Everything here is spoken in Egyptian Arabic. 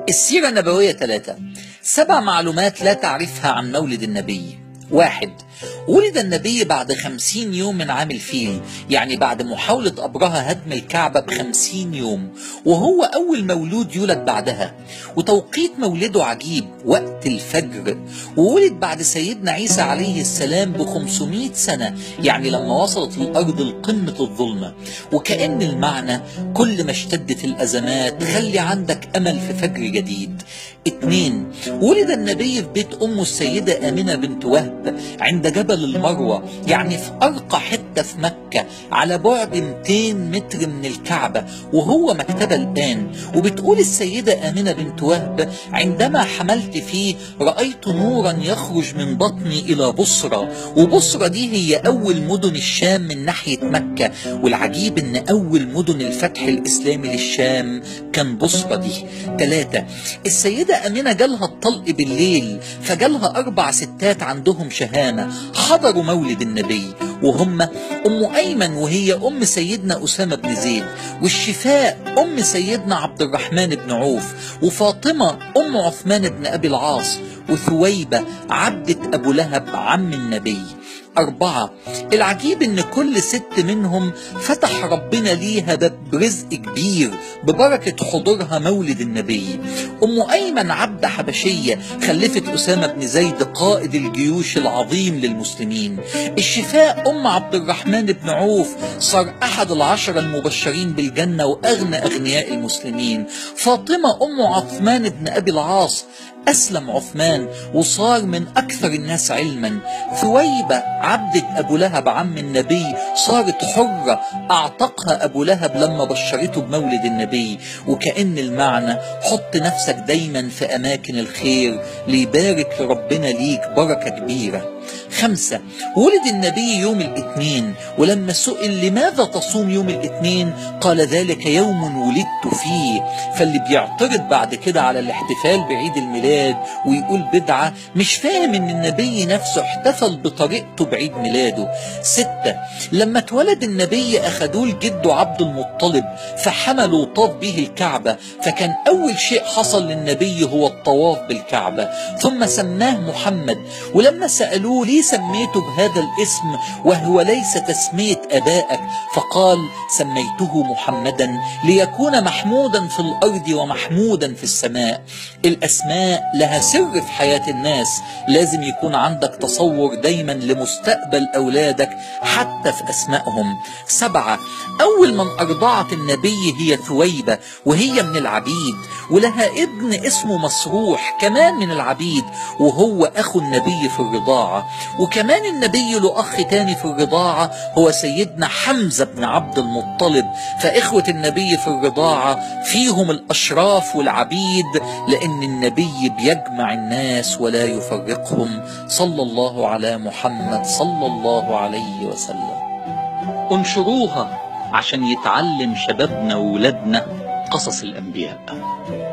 السيرة النبوية ثلاثة سبع معلومات لا تعرفها عن مولد النبي واحد ولد النبي بعد خمسين يوم من عام الفيل يعني بعد محاولة أبرهة هدم الكعبة بخمسين يوم وهو أول مولود يولد بعدها وتوقيت مولده عجيب وقت الفجر وولد بعد سيدنا عيسى عليه السلام بخمسمائة سنة يعني لما وصلت الأرض لقمة الظلمة وكأن المعنى كل ما اشتدت الأزمات خلي عندك أمل في فجر جديد اتنين ولد النبي في بيت أمه السيدة آمنة بنت وهب عند جبل المروة يعني في أرقى حتة في مكة على بعد 200 متر من الكعبة وهو مكتبة الآن وبتقول السيدة آمنة بنت وهب عندما حملت فيه رأيت نورا يخرج من بطني إلى بصرة وبصرة دي هي أول مدن الشام من ناحية مكة والعجيب إن أول مدن الفتح الإسلامي للشام كان بصرة دي ثلاثة السيدة أمينة جالها الطلق بالليل فجالها أربع ستات عندهم شهامة حضروا مولد النبي وهم أم أيمن وهي أم سيدنا أسامة بن زيد والشفاء أم سيدنا عبد الرحمن بن عوف وفاطمة أم عثمان بن أبي العاص وثويبة عبدة أبو لهب عم النبي أربعة العجيب إن كل ست منهم فتح ربنا ليها باب رزق كبير ببركة حضورها مولد النبي أم أيمن عبدة حبشية خلفت أسامة بن زيد قائد الجيوش العظيم للمسلمين الشفاء أم عبد الرحمن بن عوف صار أحد العشرة المبشرين بالجنة وأغنى أغنياء المسلمين فاطمة أم عثمان بن أبي العاص أسلم عثمان وصار من أكثر الناس علما ثويبة عبدة أبو لهب عم النبي صارت حرة أعتقها أبو لهب لما بشرته بمولد النبي وكأن المعنى حط نفسك دايما في أماكن الخير ليبارك ربنا ليك بركة كبيرة خمسة ولد النبي يوم الاثنين ولما سئل لماذا تصوم يوم الاثنين قال ذلك يوم ولدت فيه فاللي بيعترض بعد كده على الاحتفال بعيد الميلاد ويقول بدعة مش فاهم ان النبي نفسه احتفل بطريقته بعيد ميلاده ستة لما اتولد النبي اخدوه لجده عبد المطلب فحملوا وطاف به الكعبة فكان اول شيء حصل للنبي هو الطواف بالكعبة ثم سماه محمد ولما سألوه ليه سميته بهذا الاسم وهو ليس تسمية أبائك فقال سميته محمدا ليكون محمودا في الأرض ومحمودا في السماء الأسماء لها سر في حياة الناس لازم يكون عندك تصور دايما لمستقبل أولادك حتى في أسمائهم سبعة أول من أرضعت النبي هي ثويبة وهي من العبيد ولها ابن اسمه مسروح كمان من العبيد وهو أخو النبي في الرضاعة وكمان النبي له أخ تاني في الرضاعة هو سيدنا حمزة بن عبد المطلب فإخوة النبي في الرضاعة فيهم الأشراف والعبيد لأن النبي بيجمع الناس ولا يفرقهم صلى الله على محمد صلى الله عليه وسلم انشروها عشان يتعلم شبابنا وولادنا قصص الأنبياء